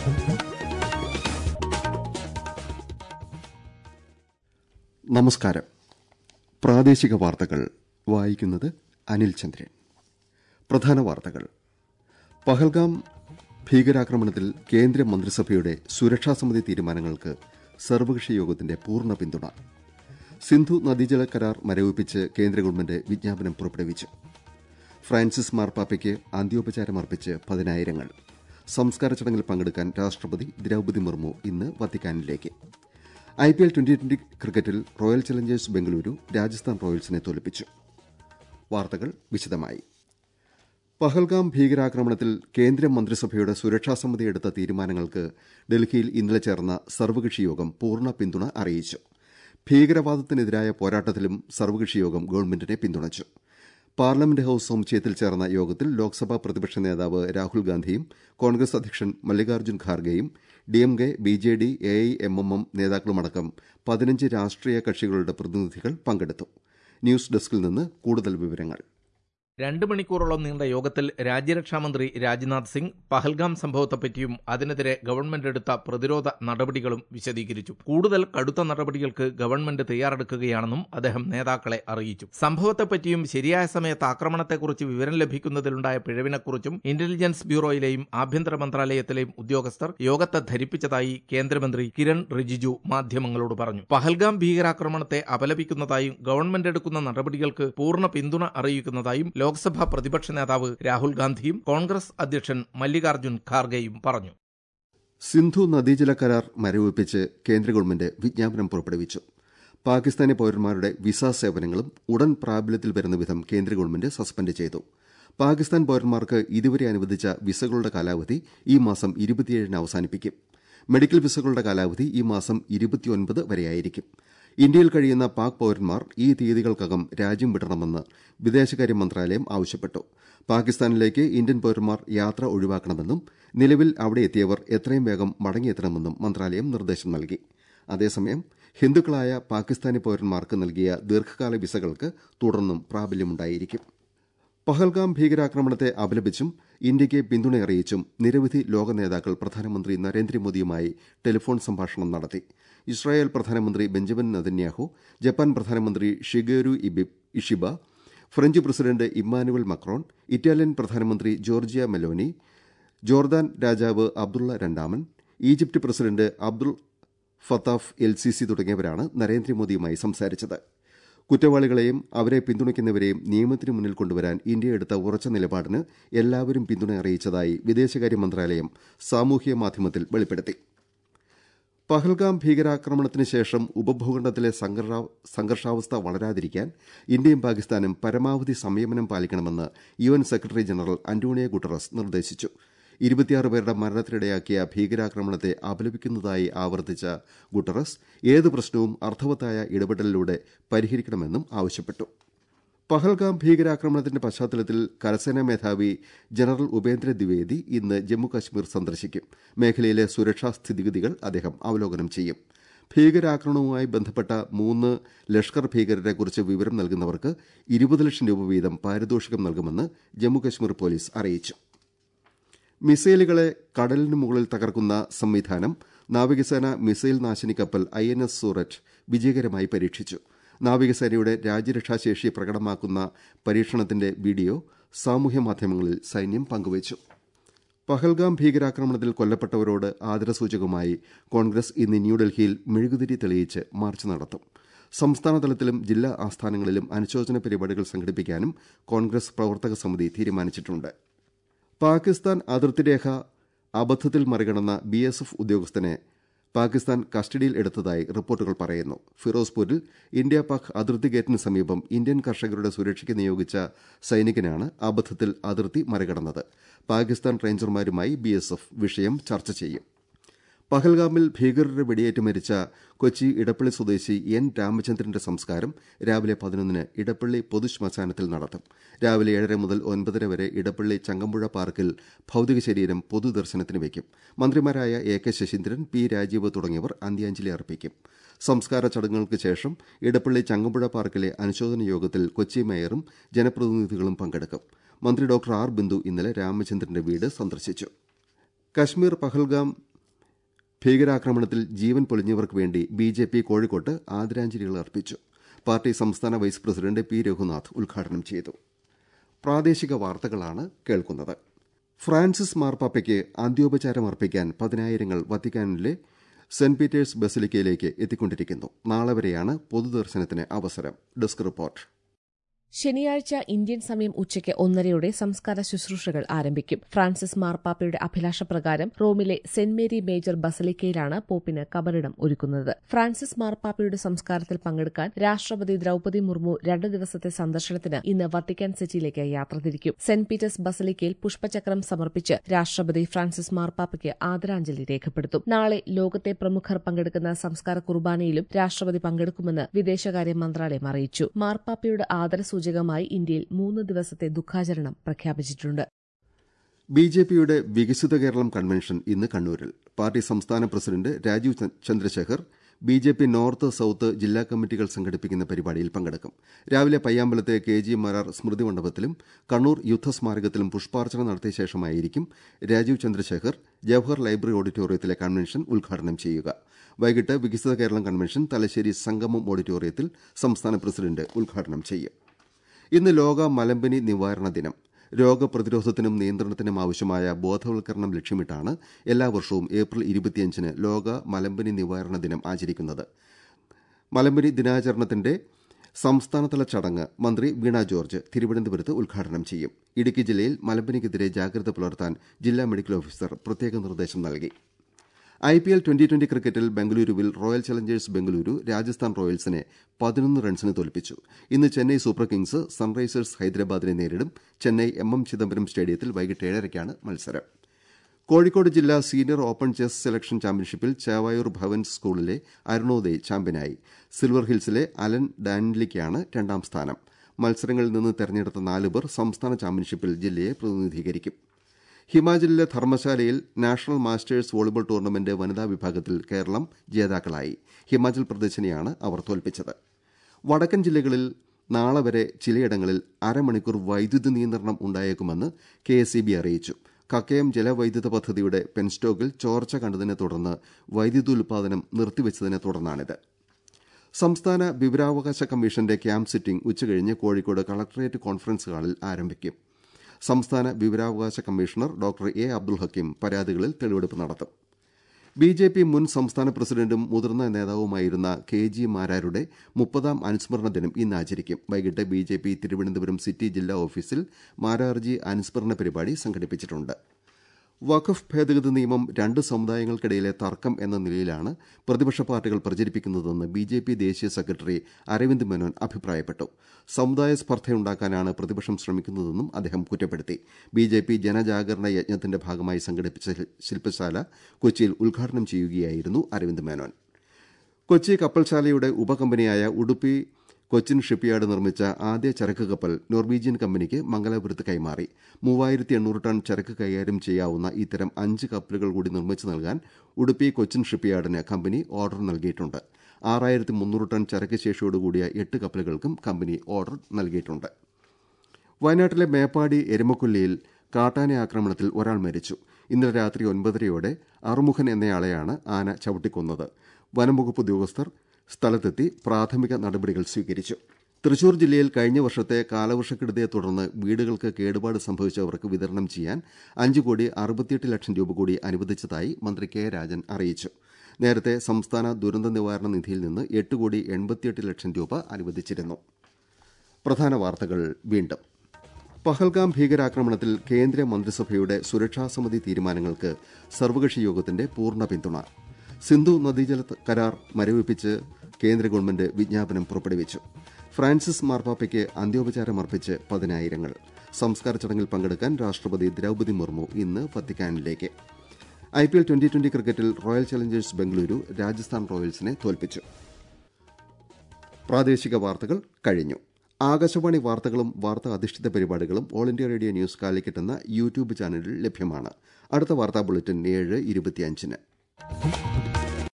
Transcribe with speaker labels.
Speaker 1: നമസ്കാരം പ്രാദേശിക വാർത്തകൾ വായിക്കുന്നത് അനിൽ ചന്ദ്രൻ പ്രധാന വാർത്തകൾ പഹൽഗാം ഭീകരാക്രമണത്തിൽ കേന്ദ്ര മന്ത്രിസഭയുടെ സുരക്ഷാ സമിതി തീരുമാനങ്ങൾക്ക് സർവകക്ഷി യോഗത്തിന്റെ പൂർണ്ണ പിന്തുണ സിന്ധു നദീജല കരാർ മരവിപ്പിച്ച് കേന്ദ്ര ഗവൺമെന്റ് വിജ്ഞാപനം പുറപ്പെടുവിച്ചു ഫ്രാൻസിസ് മാർപ്പാപ്പയ്ക്ക് അന്ത്യോപചാരമർപ്പിച്ച് പതിനായിരങ്ങൾ സംസ്കാര ചടങ്ങിൽ പങ്കെടുക്കാൻ രാഷ്ട്രപതി ദ്രൌപതി മുർമു ഇന്ന് വത്തിക്കാനിലേക്ക് I P L twenty twenty ക്രിക്കറ്റിൽ റോയൽ ചലഞ്ചേഴ്സ് ബംഗളൂരു രാജസ്ഥാൻ റോയൽസിനെ തോൽപ്പിച്ചു വാർത്തകൾ വിശദമായി പഹൽഗാം ഭീകരാക്രമണത്തിൽ കേന്ദ്ര മന്ത്രിസഭയുടെ സുരക്ഷാ സമിതി എടുത്ത തീരുമാനങ്ങൾക്ക് ഡൽഹിയിൽ ഇന്നലെ ചേർന്ന സർവകക്ഷി യോഗം പൂർണ്ണ പിന്തുണ അറിയിച്ചു ഭീകരവാദത്തിനെതിരായ പോരാട്ടത്തിലും സർവകക്ഷി യോഗം ഗവൺമെന്റിനെ പിന്തുണച്ചു പാർലമെന്റ് ഹൌസ് സമുച്ചയത്തിൽ ചേർന്ന യോഗത്തിൽ ലോക്സഭാ പ്രതിപക്ഷ നേതാവ് രാഹുൽ ഗാന്ധിയും കോൺഗ്രസ് അധ്യക്ഷൻ മല്ലികാർജ്ജുൻ ഖാർഗെയും ഡിഎംകെ ബിജെഡി എഐഎംഎംഎം നേതാക്കളുമടക്കം പതിനഞ്ച് രാഷ്ട്രീയ കക്ഷികളുടെ പ്രതിനിധികൾ പങ്കെടുത്തു ന്യൂസ് ഡെസ്കിൽ നിന്ന് കൂടുതൽ വിവരങ്ങൾ
Speaker 2: രണ്ട് മണിക്കൂറോളം നീണ്ട യോഗത്തിൽ രാജ്യരക്ഷാമന്ത്രി രാജ്നാഥ് സിംഗ് പഹൽഗാം സംഭവത്തെപ്പറ്റിയും അതിനെതിരെ ഗവൺമെന്റ് എടുത്ത പ്രതിരോധ നടപടികളും വിശദീകരിച്ചു കൂടുതൽ കടുത്ത നടപടികൾക്ക് ഗവൺമെന്റ് തയ്യാറെടുക്കുകയാണെന്നും അദ്ദേഹം നേതാക്കളെ അറിയിച്ചു സംഭവത്തെപ്പറ്റിയും ശരിയായ സമയത്ത് ആക്രമണത്തെക്കുറിച്ച് വിവരം ലഭിക്കുന്നതിലുണ്ടായ പിഴവിനെക്കുറിച്ചും ഇന്റലിജൻസ് ബ്യൂറോയിലെയും ആഭ്യന്തര മന്ത്രാലയത്തിലെയും ഉദ്യോഗസ്ഥർ യോഗത്തെ ധരിപ്പിച്ചതായി കേന്ദ്രമന്ത്രി കിരൺ റിജിജു മാധ്യമങ്ങളോട് പറഞ്ഞു പഹൽഗാം ഭീകരാക്രമണത്തെ അപലപിക്കുന്നതായും ഗവൺമെന്റ് എടുക്കുന്ന നടപടികൾക്ക് പൂർണ്ണ പിന്തുണ അറിയിക്കുന്നതായും ലോക്സഭാ പ്രതിപക്ഷ നേതാവ് രാഹുൽ ഗാന്ധിയും കോൺഗ്രസ് അധ്യക്ഷൻ മല്ലികാർജ്ജുൻ ഖാർഗെയും പറഞ്ഞു
Speaker 1: സിന്ധു നദീജല കരാർ മരവിപ്പിച്ച് കേന്ദ്ര ഗവൺമെന്റ് വിജ്ഞാപനം പുറപ്പെടുവിച്ചു പാകിസ്ഥാനി പൌരന്മാരുടെ വിസ സേവനങ്ങളും ഉടൻ പ്രാബല്യത്തിൽ വരുന്ന വിധം കേന്ദ്ര ഗവൺമെന്റ് സസ്പെൻഡ് ചെയ്തു പാകിസ്ഥാൻ പൌരന്മാർക്ക് ഇതുവരെ അനുവദിച്ച വിസകളുടെ കാലാവധി ഈ മാസം ഇരുപത്തിയേഴിന് അവസാനിപ്പിക്കും മെഡിക്കൽ വിസകളുടെ കാലാവധി ഈ മാസം ഇരുപത്തിയൊൻപത് വരെയായിരിക്കും ഇന്ത്യയിൽ കഴിയുന്ന പാക് പൌരന്മാർ ഈ തീയതികൾക്കകം രാജ്യം വിടണമെന്ന് വിദേശകാര്യ മന്ത്രാലയം ആവശ്യപ്പെട്ടു പാകിസ്ഥാനിലേക്ക് ഇന്ത്യൻ പൌരന്മാർ യാത്ര ഒഴിവാക്കണമെന്നും നിലവിൽ അവിടെ എത്തിയവർ എത്രയും വേഗം മടങ്ങിയെത്തണമെന്നും മന്ത്രാലയം നിർദ്ദേശം നൽകി അതേസമയം ഹിന്ദുക്കളായ പാകിസ്ഥാനി പൌരന്മാർക്ക് നൽകിയ ദീർഘകാല വിസകൾക്ക് തുടർന്നും പ്രാബല്യമുണ്ടായിരിക്കും പഹൽഗാം ഭീകരാക്രമണത്തെ അപലപിച്ചും ഇന്ത്യയ്ക്ക് പിന്തുണയറിയിച്ചും നിരവധി ലോക നേതാക്കൾ പ്രധാനമന്ത്രി നരേന്ദ്രമോദിയുമായി ടെലിഫോൺ സംഭാഷണം നടത്തി ഇസ്രായേൽ പ്രധാനമന്ത്രി ബെഞ്ചമിൻ നതന്യാഹു ജപ്പാൻ പ്രധാനമന്ത്രി Shigeru Ishiba French president Emmanuel Macron Italian പ്രധാനമന്ത്രി ജോർജിയ മെലോനി ജോർദാൻ രാജാവ് അബ്ദുള്ള രണ്ടാമൻ Egypt president Abdul Fattah El Sisi തുടങ്ങിയവരാണ് നരേന്ദ്രമോദിയുമായി സംസാരിച്ചത് കുറ്റവാളികളെയും അവരെ പിന്തുണയ്ക്കുന്നവരെയും നിയമത്തിന് മുന്നിൽ കൊണ്ടുവരാൻ ഇന്ത്യ എടുത്ത ഉറച്ച നിലപാടിന് എല്ലാവരും പിന്തുണ അറിയിച്ചതായി വിദേശകാര്യ മന്ത്രാലയം സാമൂഹ്യ മാധ്യമത്തിൽ വെളിപ്പെടുത്തി പഹൽഗാം ഭീകരാക്രമണത്തിന് ശേഷം ഉപഭൂഖണ്ഡത്തിലെ സംഘർഷാവസ്ഥ വളരാതിരിക്കാൻ ഇന്ത്യയും പാകിസ്ഥാനും പരമാവധി സംയമനം പാലിക്കണമെന്ന് UN secretary general Antonio Guterres നിർദ്ദേശിച്ചു ഇരുപത്തിയാറ് പേരുടെ മരണത്തിനിടയാക്കിയ ഭീകരാക്രമണത്തെ അപലപിക്കുന്നതായി ആവർത്തിച്ച ഗുട്ടറസ് ഏത് പ്രശ്നവും അർത്ഥവത്തായ ഇടപെടലിലൂടെ പരിഹരിക്കണമെന്നും ആവശ്യപ്പെട്ടു പഹൽഗാം ഭീകരാക്രമണത്തിന്റെ പശ്ചാത്തലത്തിൽ കരസേനാ മേധാവി ജനറൽ ഉപേന്ദ്ര ദ്വിവേദി ഇന്ന് ജമ്മുകശ്മീർ സന്ദർശിക്കും മേഖലയിലെ സുരക്ഷാ സ്ഥിതിഗതികൾ അദ്ദേഹം അവലോകനം ചെയ്യും ഭീകരാക്രമണവുമായി ബന്ധപ്പെട്ട മൂന്ന് ലഷ്കർ ഭീകരരെക്കുറിച്ച് വിവരം നൽകുന്നവർക്ക് ഇരുപത് ലക്ഷം രൂപ വീതം പാരിതോഷികം നൽകുമെന്ന് ജമ്മുകശ്മീർ പോലീസ് അറിയിച്ചു മിസൈലുകളെ കടലിന് മുകളിൽ തകർക്കുന്ന സംവിധാനം നാവികസേന മിസൈൽ നാശിനി കപ്പൽ ഐ എൻ എസ് സൂററ്റ് വിജയകരമായി പരീക്ഷിച്ചു നാവികസേനയുടെ രാജ്യരക്ഷാശേഷി പ്രകടമാക്കുന്ന പരീക്ഷണത്തിന്റെ വീഡിയോ സാമൂഹ്യ മാധ്യമങ്ങളിൽ സൈന്യം പങ്കുവച്ചു പഹൽഗാം ഭീകരാക്രമണത്തിൽ കൊല്ലപ്പെട്ടവരോട് ആദരസൂചകമായി കോൺഗ്രസ് ഇന്ന് ന്യൂഡൽഹിയിൽ മെഴുകുതിരി തെളിയിച്ച് മാർച്ച് നടത്തും സംസ്ഥാനതലത്തിലും ജില്ലാ ആസ്ഥാനങ്ങളിലും അനുശോചന പരിപാടികൾ സംഘടിപ്പിക്കാനും കോൺഗ്രസ് പ്രവർത്തക സമിതി തീരുമാനിച്ചിട്ടുണ്ട് പാകിസ്ഥാൻ അതിർത്തിരേഖ അബദ്ധത്തിൽ മറികടന്ന ബി എസ് എഫ് ഉദ്യോഗസ്ഥനെ പാകിസ്ഥാൻ കസ്റ്റഡിയിൽ എടുത്തതായി റിപ്പോർട്ടുകൾ പറയുന്നു ഫിറോസ്പൂരിൽ ഇന്ത്യ പാക് അതിർത്തി ഗേറ്റിന് സമീപം ഇന്ത്യൻ കർഷകരുടെ സുരക്ഷയ്ക്ക് നിയോഗിച്ച സൈനികനാണ് അബദ്ധത്തിൽ അതിർത്തി മറികടന്നത് പാകിസ്ഥാൻ റേഞ്ചർമാരുമായി ബി വിഷയം ചർച്ച ചെയ്യും പഹൽഗാമിൽ ഭീകരരുടെ വെടിയേറ്റ് മരിച്ച കൊച്ചി ഇടപ്പള്ളി സ്വദേശി എൻ രാമചന്ദ്രന്റെ സംസ്കാരം രാവിലെ പതിനൊന്നിന് ഇടപ്പള്ളി പൊതുശ്മശാനത്തിൽ നടത്തും രാവിലെ ഏഴര മുതൽ ഒൻപതര വരെ ഇടപ്പള്ളി ചങ്കമ്പുഴ പാർക്കിൽ ഭൌതിക ശരീരം പൊതുദർശനത്തിന് വയ്ക്കും മന്ത്രിമാരായ A K Saseendran P Rajeev തുടങ്ങിയവർ അന്ത്യാഞ്ജലി അർപ്പിക്കും സംസ്കാര ചടങ്ങുകൾക്ക് ശേഷം ഇടപ്പള്ളി ചങ്കമ്പുഴ പാർക്കിലെ അനുശോചന യോഗത്തിൽ കൊച്ചി മേയറും ജനപ്രതിനിധികളും പങ്കെടുക്കും മന്ത്രി ഡോക്ടർ ആർ ബിന്ദു ഇന്നലെ രാമചന്ദ്രന്റെ വീട് സന്ദർശിച്ചു കശ്മീർ പഹൽഗാം ഭീകരാക്രമണത്തിൽ ജീവൻ പൊലിഞ്ഞവർക്ക് വേണ്ടി ബി ജെ പി കോഴിക്കോട്ട് ആദരാഞ്ജലികൾ അർപ്പിച്ചു പാർട്ടി സംസ്ഥാന വൈസ് പ്രസിഡന്റ് പി രഘുനാഥ് ഉദ്ഘാടനം ചെയ്തു പ്രാദേശിക വാർത്തകളാണ് കേൾക്കുന്നത് ഫ്രാൻസിസ് മാർപ്പാപ്പയ്ക്ക് അന്ത്യോപചാരം അർപ്പിക്കാൻ പതിനായിരങ്ങൾ വത്തിക്കാനിലെ സെന്റ് പീറ്റേഴ്സ് ബസിലിക്കയിലേക്ക് എത്തിക്കൊണ്ടിരിക്കുന്നു നാളെ വരെയാണ് പൊതുദർശനത്തിന് അവസരം ഡെസ്ക് റിപ്പോർട്ട്
Speaker 3: ശനിയാഴ്ച ഇന്ത്യൻ സമയം ഉച്ചയ്ക്ക് ഒന്നരയോടെ സംസ്കാര ശുശ്രൂഷകൾ ആരംഭിക്കും ഫ്രാൻസിസ് മാർപ്പാപ്പയുടെ അഭിലാഷപ്രകാരം റോമിലെ സെന്റ് മേരി മേജർ ബസലിക്കയിലാണ് പോപ്പിന് കബറിടം ഒരുക്കുന്നത് ഫ്രാൻസിസ് മാർപ്പാപ്പയുടെ സംസ്കാരത്തിൽ പങ്കെടുക്കാൻ രാഷ്ട്രപതി ദ്രൌപതി മുർമു രണ്ടു ദിവസത്തെ സന്ദർശനത്തിന് ഇന്ന് വത്തിക്കാൻ സിറ്റിയിലേക്ക് യാത്ര തിരിക്കും സെന്റ് പീറ്റേഴ്സ് ബസലിക്കയിൽ പുഷ്പചക്രം സമർപ്പിച്ച് രാഷ്ട്രപതി ഫ്രാൻസിസ് മാർപ്പാപ്പയ്ക്ക് ആദരാഞ്ജലി രേഖപ്പെടുത്തും നാളെ ലോകത്തെ പ്രമുഖർ പങ്കെടുക്കുന്ന സംസ്കാര കുർബാനയിലും രാഷ്ട്രപതി പങ്കെടുക്കുമെന്ന് വിദേശകാര്യ മന്ത്രാലയം അറിയിച്ചു മാർപ്പാപ്പയുടെ ആദരസൂചന സൂചകമായി ഇന്ത്യയിൽ മൂന്ന് ദിവസത്തെ ദുഃഖാചരണം പ്രഖ്യാപിച്ചിട്ടുണ്ട്
Speaker 1: ബി ജെ പിയുടെ വികസിത കേരളം കൺവെൻഷൻ ഇന്ന് കണ്ണൂരിൽ പാർട്ടി സംസ്ഥാന president Rajeev Chandrasekhar B J P north south ജില്ലാ കമ്മിറ്റികൾ സംഘടിപ്പിക്കുന്ന പരിപാടിയിൽ പങ്കെടുക്കും രാവിലെ പയ്യാമ്പലത്തെ കെ ജി മാരാർ സ്മൃതി മണ്ഡപത്തിലും കണ്ണൂർ യുദ്ധസ്മാരകത്തിലും പുഷ്പാർച്ചന നടത്തിയ ശേഷമായിരിക്കും രാജീവ് ചന്ദ്രശേഖർ ജവഹർ ലൈബ്രറി ഓഡിറ്റോറിയത്തിലെ കൺവെൻഷൻ ഉദ്ഘാടനം ചെയ്യുക വൈകിട്ട് വികസിത കേരളം കൺവെൻഷൻ തലശ്ശേരി സംഗമം ഓഡിറ്റോറിയത്തിൽ സംസ്ഥാന പ്രസിഡന്റ് ഉദ്ഘാടനം ചെയ്യും ഇന്ന് ലോക മലമ്പനി നിവാരണ ദിനം രോഗപ്രതിരോധത്തിനും നിയന്ത്രണത്തിനും ആവശ്യമായ ബോധവൽക്കരണം ലക്ഷ്യമിട്ടാണ് എല്ലാ വർഷവും ഏപ്രിൽ ഇരുപത്തിയഞ്ചിന് ലോക മലമ്പനി നിവാരണ ദിനം ആചരിക്കുന്നത് മലമ്പനി ദിനാചരണത്തിന്റെ സംസ്ഥാനതല ചടങ്ങ് മന്ത്രി വീണ ജോർജ് തിരുവനന്തപുരത്ത് ഉദ്ഘാടനം ചെയ്യും ഇടുക്കി ജില്ലയിൽ മലമ്പനിക്കെതിരെ ജാഗ്രത പുലർത്താൻ ജില്ലാ മെഡിക്കൽ ഓഫീസർ പ്രത്യേക നിർദ്ദേശം നൽകി I P L twenty twenty ക്രിക്കറ്റിൽ ബംഗളൂരുവിൽ റോയൽ ചലഞ്ചേഴ്സ് ബംഗളൂരു രാജസ്ഥാൻ റോയൽസിനെ പതിനൊന്ന് റൺസിന് തോൽപ്പിച്ചു ഇന്ന് ചെന്നൈ സൂപ്പർ കിങ്സ് സൺറൈസേഴ്സ് ഹൈദരാബാദിനെ നേരിടും ചെന്നൈ എം എം ചിദംബരം സ്റ്റേഡിയത്തിൽ വൈകിട്ട് ഏഴരയ്ക്കാണ് മത്സരം കോഴിക്കോട് ജില്ലാ സീനിയർ ഓപ്പൺ ചെസ് സെലക്ഷൻ ചാമ്പ്യൻഷിപ്പിൽ ചേവായൂർ ഭവൻസ് സ്കൂളിലെ അരുണോദയ് ചാമ്പ്യനായി സിൽവർ ഹിൽസിലെ അലൻ ഡാൻലിക്കാണ് രണ്ടാം സ്ഥാനം മത്സരങ്ങളിൽ നിന്ന് തെരഞ്ഞെടുത്ത നാലുപേർ സംസ്ഥാന ചാമ്പ്യൻഷിപ്പിൽ ജില്ലയെ പ്രതിനിധീകരിക്കും ഹിമാചലിലെ ധർമ്മശാലയിൽ നാഷണൽ മാസ്റ്റേഴ്സ് വോളിബോൾ ടൂർണമെന്റ് വനിതാ വിഭാഗത്തിൽ കേരളം ജേതാക്കളായി ഹിമാചൽ പ്രദേശിനെയാണ് അവർ തോൽപ്പിച്ചത് വടക്കൻ ജില്ലകളിൽ നാളെ വരെ ചിലയിടങ്ങളിൽ അരമണിക്കൂർ വൈദ്യുതി നിയന്ത്രണം ഉണ്ടായേക്കുമെന്ന് കെ എസ് അറിയിച്ചു കക്കയം ജലവൈദ്യുത പദ്ധതിയുടെ പെൻസ്റ്റോക്കിൽ ചോർച്ച കണ്ടതിനെ തുടർന്ന് വൈദ്യുതി ഉൽപാദനം നിർത്തിവച്ചതിനെ തുടർന്നാണിത് സംസ്ഥാന വിവരാവകാശ കമ്മീഷന്റെ ക്യാമ്പ് സിറ്റിംഗ് ഉച്ചകഴിഞ്ഞ് കോഴിക്കോട് കളക്ടറേറ്റ് കോൺഫറൻസ് ഹാളിൽ ആരംഭിക്കും സംസ്ഥാന വിവരാവകാശ commissioner doctor A Abdul Hakeem പരാതികളിൽ തെളിവെടുപ്പ് നടത്തും ബി ജെ പി മുൻ സംസ്ഥാന പ്രസിഡന്റും മുതിർന്ന നേതാവുമായിരുന്ന കെ ജി മാരാരുടെ മുപ്പതാം അനുസ്മരണ ദിനം ഇന്ന് ആചരിക്കും വൈകിട്ട് B J P Thiruvananthapuram city ജില്ലാ ഓഫീസിൽ മാരാർജി അനുസ്മരണ പരിപാടി സംഘടിപ്പിച്ചിട്ടുണ്ട് വഖഫ് ഭേദഗതി നിയമം രണ്ട് സമുദായങ്ങൾക്കിടയിലെ തർക്കം എന്ന നിലയിലാണ് പ്രതിപക്ഷ പാർട്ടികൾ പ്രചരിപ്പിക്കുന്നതെന്ന് ബി ജെ പി ദേശീയ സെക്രട്ടറി അരവിന്ദ് മേനോൻ അഭിപ്രായപ്പെട്ടു സമുദായ സ്പർദ്ധയുണ്ടാക്കാനാണ് പ്രതിപക്ഷം ശ്രമിക്കുന്നതെന്നും അദ്ദേഹം കുറ്റപ്പെടുത്തി ബി ജെ പി ജനജാഗരണ യജ്ഞത്തിന്റെ ഭാഗമായി സംഘടിപ്പിച്ച ശില്പശാല കൊച്ചിയിൽ ഉദ്ഘാടനം ചെയ്യുകയായിരുന്നു അരവിന്ദ് മേനോൻ കൊച്ചി കപ്പൽശാലയുടെ ഉപകമ്പനിയായ ഉടുപ്പി കൊച്ചിൻ ഷിപ്പ്യാർഡ് നിർമ്മിച്ച ആദ്യ ചരക്ക് കപ്പൽ നോർവീജിയൻ കമ്പനിക്ക് മംഗലാപുരത്ത് കൈമാറി മൂവായിരത്തി എണ്ണൂറ് ടൺ ചരക്ക് കൈകാര്യം ചെയ്യാവുന്ന ഇത്തരം അഞ്ച് കപ്പലുകൾ കൂടി നിർമ്മിച്ചു നൽകാൻ ഉടുപ്പി കൊച്ചിൻ ഷിപ്പ്യാർഡിന് കമ്പനി ഓർഡർ നൽകിയിട്ടുണ്ട് ആറായിരത്തി മുന്നൂറ് ടൺ ചരക്ക് ശേഷിയോടുകൂടിയ എട്ട് കപ്പലുകൾക്കും കമ്പനി ഓർഡർ നൽകിയിട്ടുണ്ട് വയനാട്ടിലെ മേപ്പാടി എരുമക്കൊല്ലിയിൽ കാട്ടാന ആക്രമണത്തിൽ ഒരാൾ മരിച്ചു ഇന്നലെ രാത്രി ഒൻപതരയോടെ അറുമുഖൻ എന്നയാളെയാണ് ആന ചവിട്ടിക്കൊന്നത് വനംവകുപ്പ് ഉദ്യോഗസ്ഥർ സ്ഥലത്തെത്തി പ്രാഥമിക നടപടികൾ സ്വീകരിച്ചു തൃശൂർ ജില്ലയിൽ കഴിഞ്ഞ വർഷത്തെ കാലവർഷക്കെടുതിയെ തുടർന്ന് വീടുകൾക്ക് കേടുപാട് സംഭവിച്ചവർക്ക് വിതരണം ചെയ്യാൻ അഞ്ച് കോടി അറുപത്തിയെട്ട് ലക്ഷം രൂപ കൂടി അനുവദിച്ചതായി മന്ത്രി കെ രാജൻ അറിയിച്ചു നേരത്തെ സംസ്ഥാന ദുരന്ത നിവാരണ നിധിയിൽ നിന്ന് എട്ട് കോടി എൺപത്തിയെട്ട് ലക്ഷം രൂപ അനുവദിച്ചിരുന്നു പ്രധാന വാർത്തകൾ വീണ്ടും പഹൽഗാം ഭീകരാക്രമണത്തിൽ കേന്ദ്ര മന്ത്രിസഭയുടെ സുരക്ഷാ സമിതി തീരുമാനങ്ങൾക്ക് സർവകക്ഷി യോഗത്തിന്റെ പൂർണ്ണ പിന്തുണ സിന്ധു നദീജല കരാർ മരവിപ്പിച്ച് കേന്ദ്ര ഗവൺമെന്റ് വിജ്ഞാപനം പുറപ്പെടുവിച്ചു ഫ്രാൻസിസ് മാർപ്പാപ്പയ്ക്ക് അന്ത്യോപചാരമർപ്പിച്ച് പതിനായിരങ്ങൾ സംസ്കാര ചടങ്ങിൽ പങ്കെടുക്കാൻ രാഷ്ട്രപതി ദ്രൌപതി മുർമു ഇന്ന് വത്തിക്കാനിലേക്ക് I P L twenty twenty ക്രിക്കറ്റിൽ റോയൽ ചലഞ്ചേഴ്സ് ബംഗളൂരു രാജസ്ഥാൻ റോയൽസിനെ തോൽപ്പിച്ചു പ്രാദേശിക വാർത്തകൾ കഴിഞ്ഞു ആകാശവാണി വാർത്തകളും വാർത്താ അധിഷ്ഠിത പരിപാടികളും all India radio news Calicut എന്ന യൂട്യൂബ് ചാനലിൽ ലഭ്യമാണ് അടുത്ത വാർത്താ ബുള്ളറ്റിൻ ഏഴ് ഇരുപത്തിയഞ്ചിന്